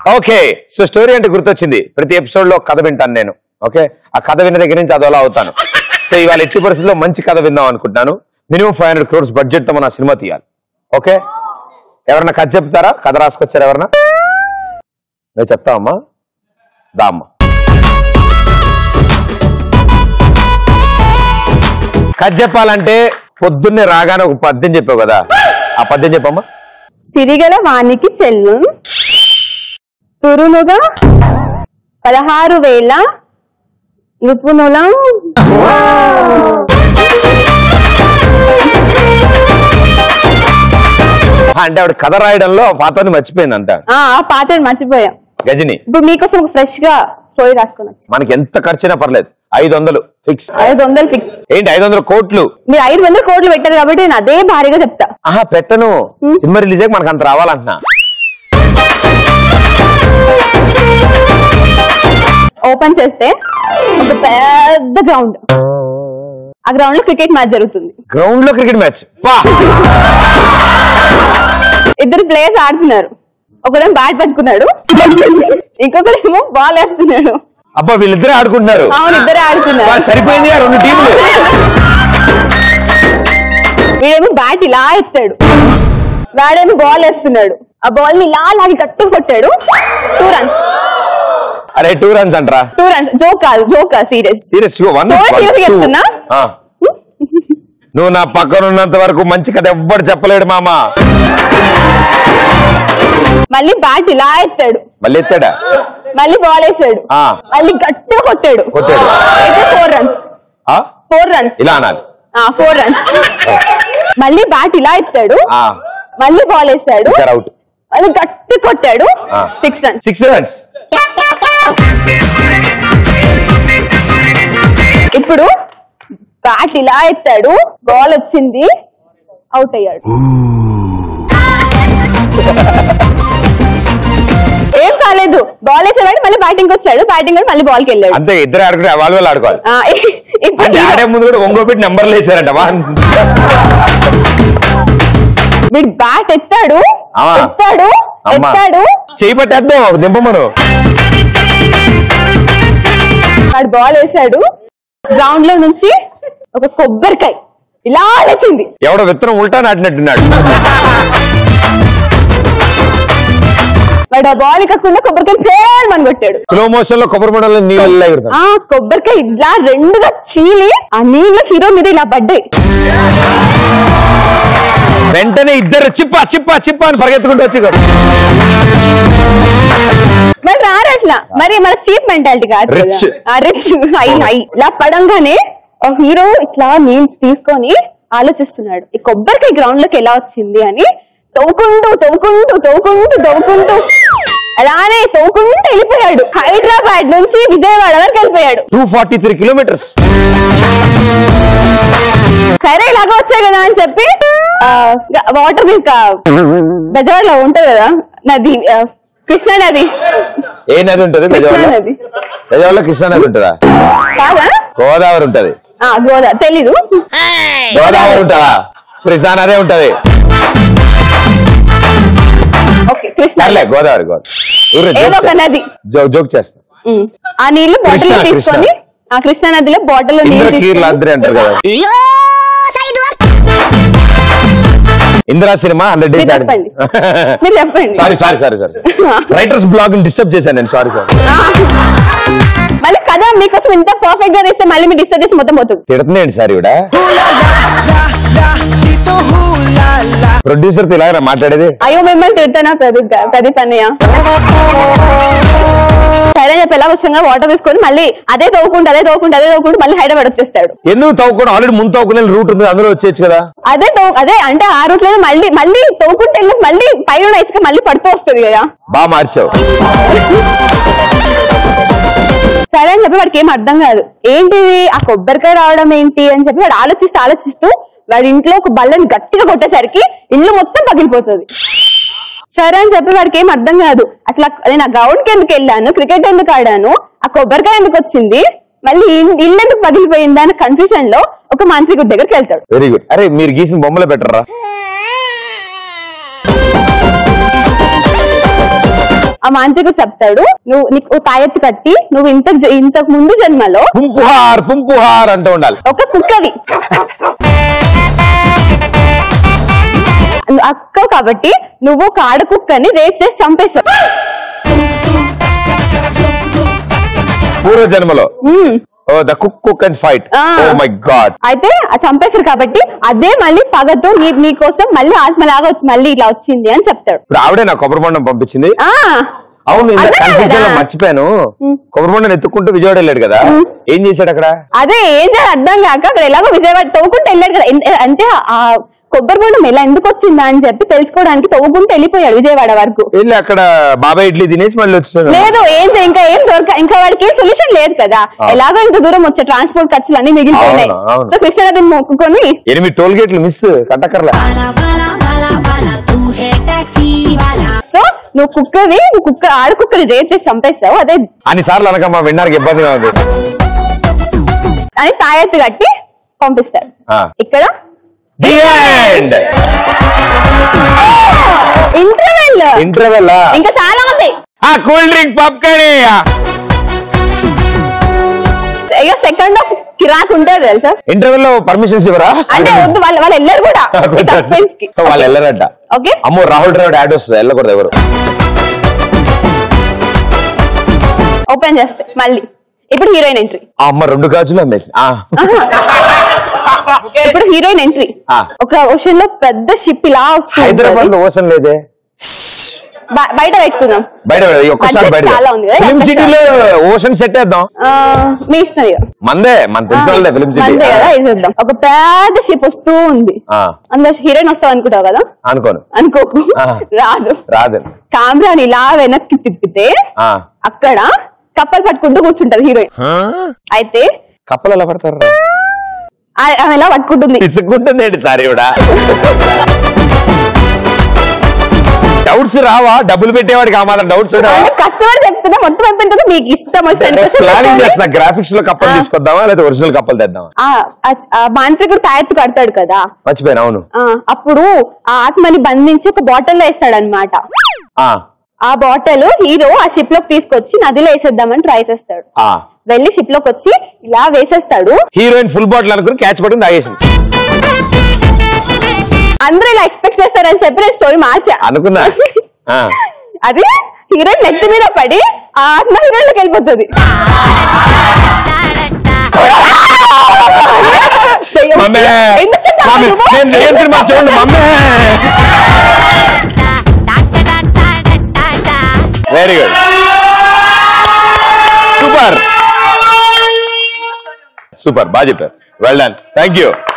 Okay so story అంటే గుర్తొచ్చింది ప్రతి ఎపిసోడ్ లో ఒక కథ వింటాను నేను ఓకే ఆ కథ విన్న దగ్గర నుంచి అదోలా అవుతాను సో ఇవాళ ఎట్టి పరిస్థితుల్లో మంచి కథ విందాం అనుకుంటున్నాను minimum five hundred crores budget తో మన సినిమా తీయాలి ఓకే ఎవరన్నా కథ చెప్తారా కథ రాసుకొచ్చారా ఎవరన్నా నేను చెప్తావమ్మా దా అమ్మా కథ చెప్పాలంటే పొద్దున్నే రాగానే ఒక పద్యం చెప్పావు కదా ఆ పద్యం చెప్పమ్మా సిరిగల వానికి చెల్లు తురునుగా పదహారు వేల నిపుణుల అంటే ఆవిడ కథ రాయడంలో పాతని మర్చిపోయింది అంట ఆ ఆ పాత్ర మర్చిపోయాం గజని ఇప్పుడు మీకోసం ఒక ఫ్రెష్ గా స్టోరీ రాసుకొని వచ్చి మనకి ఎంత ఖర్చైనా పర్లేదు ఐదు వందలు ఫిక్స్ ఐదు వందలు ఫిక్స్ ఏంటి ఐదు వందల కోట్లు మీరు ఐదు వందల కోట్లు పెట్టారు కాబట్టి నేను అదే భారీగా చెప్తా ఆహా పెట్టను సినిమా రిలీజ్ అయ్యాక మనకు అంత రావాలంటున్నా ఓపెన్ చేస్తే ఒక పెద్ద గ్రౌండ్ ఆ గ్రౌండ్ లో క్రికెట్ మ్యాచ్ జరుగుతుంది గ్రౌండ్ లో క్రికెట్ మ్యాచ్ పా ఇద్దరు ప్లేయర్స్ ఆడుతున్నారు ఒకడేమో బ్యాట్ పట్టుకున్నాడు ఇంకొకడేమో బాల్ వేస్తున్నాడు అబ్బా వీళ్ళిద్దరే ఆడుకుంటున్నారు అవును ఇద్దరే ఆడుతున్నారు వా, సరిపోయింది ఆ రెండు టీంలు వీడేమో బ్యాట్ ఇలా ఎత్తాడు వాడేమో బాల్ వేస్తున్నాడు ఆ బాల్ ని ఇలా లాగి గట్టిగా కొట్టాడు టూ రన్స్ అరే టూ రన్స్ అంటరా టూ రన్స్ జోక్ కాదు జోక్ కాదు serious serious one Story serious గా చెప్తున్నా? నువ్వు నా పక్కన ఉన్నంత వరకు మంచి కథ ఎవ్వడు చెప్పలేడు మామ మళ్ళీ బ్యాట్ ఇలా ఎత్తాడు మళ్ళీ ఎత్తాడా మళ్ళీ బాల్ వేసాడు ఆ. మళ్ళీ గట్టిగా కొట్టాడు కొట్టాడు. అయితే ఫోర్ రన్స్ ఆ? ఫోర్ రన్స్ ఇలా అనాలి ఫోర్ రన్స్ మళ్ళీ బ్యాట్ ఇలా ఎత్తాడు ఆ, మళ్ళీ బాల్ వేసాడు ఇక్కడ అవుట్ మళ్ళీ గట్టి కొట్టాడు ఆ. సిక్స్ రన్స్ సిక్స్ రన్స్ ఇప్పుడు బ్యాట్ ఇలా ఎత్తాడు బాల్ వచ్చింది అవుట్ అయ్యాడు ఏం కాలేదు బాల్ వేసేవాడు మళ్ళీ బ్యాటింగ్ వచ్చాడు బ్యాటింగ్ మళ్ళీ బాల్కి వెళ్ళాడు అంతే ఇద్దరు ఆడుకుంటే వాళ్ళు వాళ్ళు ఆడుకోవాలి ఆ, ఇప్పుడు అంటే ఆడే ముందు కూడా ఒంగో పెట్టి నెంబర్లు వేసారంట వా. వీడు బ్యాట్ ఎత్తాడు అమ్మా. ఎత్తాడు అమ్మా ఎత్తాడు చేయి పట్టేద్దాం దింపమను వాడు బాల్ వేసాడు గ్రౌండ్ లో నుంచి ఒక కొబ్బరికాయ ఇలా లేచింది ఎవడో విత్తనం ఉల్టా నాటినట్టున్నాడు వాడు ఆ బాల్ కాకుండా కొబ్బరికాయ పేరు కొట్టాడు స్లో మోషన్ లో కొబ్బరి మండలం నీళ్ళు ఎగురుతాం ఆ కొబ్బరికాయ ఇలా రెండుగా చీలి ఆ నీళ్ళ హీరో మీద ఇలా పడ్డాయి వెంటనే ఇద్దరు చిప్ప చిప్ప చిప్ప అని పరిగెత్తుకుంటూ వచ్చి మరి రారట్లా మరి మన చీప్ మెంటాలిటీ కాదు Rich. రిచ్ హై హై ఇలా పడంగానే ఆ హీరో ఇట్లా నీళ్ళు తీసుకొని ఆలోచిస్తున్నాడు ఈ కొబ్బరికాయ గ్రౌండ్ లోకి ఎలా వచ్చింది అని తవ్వుకుంటూ తవ్వుకుంటూ తవ్వుకుంటూ తవ్వుకుంటూ అలానే తవ్వుకుంటూ వెళ్ళిపోయాడు హైదరాబాద్ నుంచి విజయవాడ వరకు వెళ్ళిపోయాడు టూ ఫార్టీ త్రీ కిలోమీటర్స్ సరే ఇలాగ వచ్చాయి కదా అని చెప్పి వాటర్ ఇంకా బెజవాడలో ఉంటది కదా నది ఆ, కృష్ణా నది ఏ నది ఉంటది కృష్ణా బెజవాడలో నది బెజవాడలో కృష్ణా నది ఉంటుందా కాదా గోదావరి ఉంటది ఆ, గోదా తెలీదు గోదావరి ఉంటుందా కృష్ణా నదే ఉంటది ఓకే కృష్ణా సర్లే గోదావరి గోదావరి ఊర్లో ఏదో జోక్ ఒక చేస్తా. నది జో- జోక్ చేస్తా ఉమ్. ఆ నీళ్లు బాటిల్ కృష్ణా, తీసుకొని ఆ కృష్ణా నదిలో బాటిల్ ఇంద్రకీర్ల అద్రి అంటారు కదా ఇందిరా సినిమా హండ్రెడ్ మీరు డేస్ చెప్పండి మీరు చెప్పండి sorry sorry sorry sorry writers blog disturb చేశాను నేను సారీ సారీ ఆ. మళ్ళీ కదా మీకోసం ఇంత పర్ఫెక్ట్ గా చేస్తే మళ్ళీ మీరు డిస్టర్బ్ చేసి మొత్తం పోతుంది తిడుతున్నాయండి సార్ ఇవిడ ప్రొడ్యూసర్ తో ఇలాగ మాట్లాడేది అయ్యో మిమ్మల్ని తిడతానా ప్రదీప్ గా- ప్రదీప్ అన్నయ్య సరే చెప్పి ఎలా వచ్చాక వాటర్ తీసుకొని మళ్ళీ అదే తవ్వుకుంటూ అదే తవ్వుకుంటూ అదే తవ్వుకుంటూ మళ్ళీ హైదరాబాద్ వచ్చేస్తాడు ఎందుకు తవ్వుకోవడం ఆల్రెడీ ముందు తవ్వుకునే రూట్ ఉంది అందులో వచ్చేయచ్చు కదా అదే తవ్వు అదే అంటే ఆ రూట్ లో మళ్ళీ మళ్ళీ తవ్వుకుంటే వెళ్ళి మళ్ళీ పైన ఉన్న ఇసుక మళ్ళీ పడిపో వస్తుంది కదా బాగా మార్చావు సరే అని చెప్పి వాడికి ఏం అర్థం కాదు ఏంటిది ఆ కొబ్బరికాయ రావడం ఏంటి అని చెప్పి వాడు ఆలోచిస్తూ ఆలోచిస్తూ వాడి ఇంట్లో ఒక బల్లని గట్టిగా కొట్టేసరికి ఇల్లు మొత్తం పగిలిపోతుంది సరే అని చెప్పి వాడికి ఏం అర్థం కాదు అసలు ఆ- నేను ఆ గ్రౌండ్ కి ఎందుకు వెళ్ళాను క్రికెట్ ఎందుకు ఆడాను ఆ కొబ్బరికాయ ఎందుకు వచ్చింది మళ్ళీ ఇన్- ఇల్లు ఎందుకు పగిలిపోయింది అన్న కన్ఫ్యూజన్ లో ఒక మాంత్రికుడి దగ్గరికి వెళ్తాడు వెరీ గుడ్ అరే మీరు గీసిన బొమ్మలు పెట్టరా ఆ మాంత్రికుడు చెప్తాడు నువ్వు నీకు తాయెత్తు కట్టి నువ్వు ఇంత ఇంతకు ముందు జన్మలో పుంపుహార్ పుంపుహార్ అంటూ ఉండాలి ఒక కుక్కవి ఆ కుక్క కాబట్టి నువ్వు ఒక ఆడ కుక్కని రేప్ చేసి చంపేశావు పూర్వ జన్మలో మ్మ్. Oh the cook cook and fight ఆ. ఓ మై గాడ్ అయితే ఆ చంపేశారు కాబట్టి అదే మళ్ళీ పగతో నీ నీకోసం మళ్ళీ ఆత్మలాగా వచ్చి- మళ్ళీ ఇట్లా వచ్చింది అని చెప్తాడు ఇప్పుడు ఆవిడే నా కొబ్బరి బొండం పంపించింది ఆ అవును ఇంత అదే కన్ఫ్యూజన్ లో కదా. మర్చిపోయాను కొబ్బరి బొండం ఎత్తుకుంటూ విజయవాడ వెళ్ళాడు కదా ఏం చేశాడు అక్కడ అదే ఏం చేయాలి అర్థం కాక అక్కడ ఎలాగో విజయవాడ తవ్వుకుంటూ వెళ్ళాడు కదా ఎన్- అంటే ఆ కొబ్బరి బొండం ఎలా ఎందుకు వచ్చిందా అని చెప్పి తెలుసుకోవడానికి తవ్వుకుంటూ వెళ్ళిపోయాడు విజయవాడ వరకు వెళ్ళి అక్కడ బాబాయ్ ఇడ్లీ తినేసి మళ్ళీ వచ్చాడు లేదు ఏం చే- ఇంకా ఏం దొరక ఇంకా వాడికి ఏం సొల్యూషన్ లేదు కదా ఆ. ఎలాగో ఇంత దూరం వచ్చే ట్రాన్స్పోర్ట్ ఖర్చులు అన్ని మిగిలిపోయినాయి అవును, అవును. సో కృష్ణనదిని మొక్కుకొని ఎనిమిది టోల్ గేట్లు మిస్ కట్టకర్లా वाला वाला वाला वाला तू है टैक्सी वाला సో నువ్వు కుక్కవి నువ్వు కుక్క ఆడ కుక్కని రేప్ చేసి చంపేస్తావు అదే అన్ని సార్లు అనకమ్మా వినడానికి ఇబ్బందిగా ఉంది అని తాయెత్తు కట్టి పంపిస్తాడు ఆ. ఇక్కడ The end. ఇంటర్వెల్ ఇంటర్వెల్ ఇంకా చాలా ఉంది ఆ కూల్ డ్రింక్ పాప్కార్న్ ఇక సెకండ్ హాఫ్ కిరాక్ ఉంటుంది తెలుసా ఇంటర్వెల్ లో పర్మిషన్స్ ఇవ్వరా అంటే వద్దు వాళ్ళు వాళ్ళు వెళ్ళరు కూడా సస్పెన్స్ కి వాళ్ళు వెళ్ళరంట ఓకే అమ్మో రాహుల్ ద్రావిడ్ యాడ్ వస్తుంది వెళ్ళకూడదు ఎవరు ఓపెన్ చేస్తే మళ్ళీ ఇప్పుడు హీరోయిన్ ఎంట్రీ ఆ అమ్మ రెండు గాజులు అమ్మేసి ఆ, ఇప్పుడు హీరోయిన్ ఎంట్రీ ఆ. ఒక ఓషన్ లో పెద్ద షిప్ ఇలా వస్తుంది హైదరాబాద్ లో ఓషన్ లేదే బయట పెట్టుకుందాం బయట పెడదాం. ఈ ఒక్కసారి Budget బయట చాలా ఉంది కదా, ఫిలిం ఒక్కసారి. సిటీలో ఓషన్ సెట్ వేద్దాం ఆ, మీ ఇష్టం ఇక. మందే మన తెలిసిన వాళ్ళే ఫిలిం సిటీ అంతే కదా వేసేద్దాం ఒక పెద్ద షిప్ వస్తూ ఉంది ఆ, అందులో హీరోయిన్ వస్తావు అనుకుంటావు కదా అనుకోను అనుకోకు ఆ. రాదు రాదు కెమెరాని ఇలా వెనక్కి తిప్పితే ఆ, అక్కడ కప్పలు పట్టుకుంటూ కూర్చుంటది హీరోయిన్ అయితే కప్పలు ఎలా పడతారు ఆ- ఆమె ఇలా పట్టుకుంటుంది పిసుక్కుంటుంది ఏంటి సార్ ఇవిడ డౌట్స్ రావా డబ్బులు పెట్టేవాడికి ఆ మాత్రం డౌట్స్ కస్టమర్ చెప్తున్నా మొత్తం అయిపోయింది మీకు ఇష్టం వచ్చిన ప్లానింగ్ చేస్తున్నా గ్రాఫిక్స్ లో కప్పలు ఆ. తీసుకొద్దామా లేదా ఒరిజినల్ కప్పలు తెద్దామా ఆ, ఆ- ఆ మాంత్రికుడు తాయెత్తు కడతాడు కదా మర్చిపోయాను అవును ఆ, అప్పుడు ఆ ఆత్మని బంధించి ఒక బాటిల్లో వేస్తాడు అనమాట ఆ, ఆ బాటిల్ హీరో ఆ షిప్ లోకి తీసుకొచ్చి నదిలో వేసేద్దామని ట్రై చేస్తాడు ఆ. వెళ్ళి షిప్ లోకి వచ్చి ఇలా వేసేస్తాడు హీరోయిన్ ఫుల్ బాటిల్ అనుకుని క్యాచ్ పట్టుకుని తాగేసింది అందరూ ఇలా ఎక్స్పెక్ట్ చేస్తారని చెప్పి నేను స్టోరీ మార్చా అనుకున్నా ఆ. అది హీరోయిన్ నెత్తి మీద పడి ఆ ఆత్మ హీరోయిన్ లోకి వెళ్ళిపోతుంది మమ్మీ ఎందుకు చెప్పావు మమ్మీ, నువ్వు? నేను రేపు సినిమా చూడండి mummy very good super super బాగా చెప్పారు వెల్ డన్ థ్యాంక్ యూ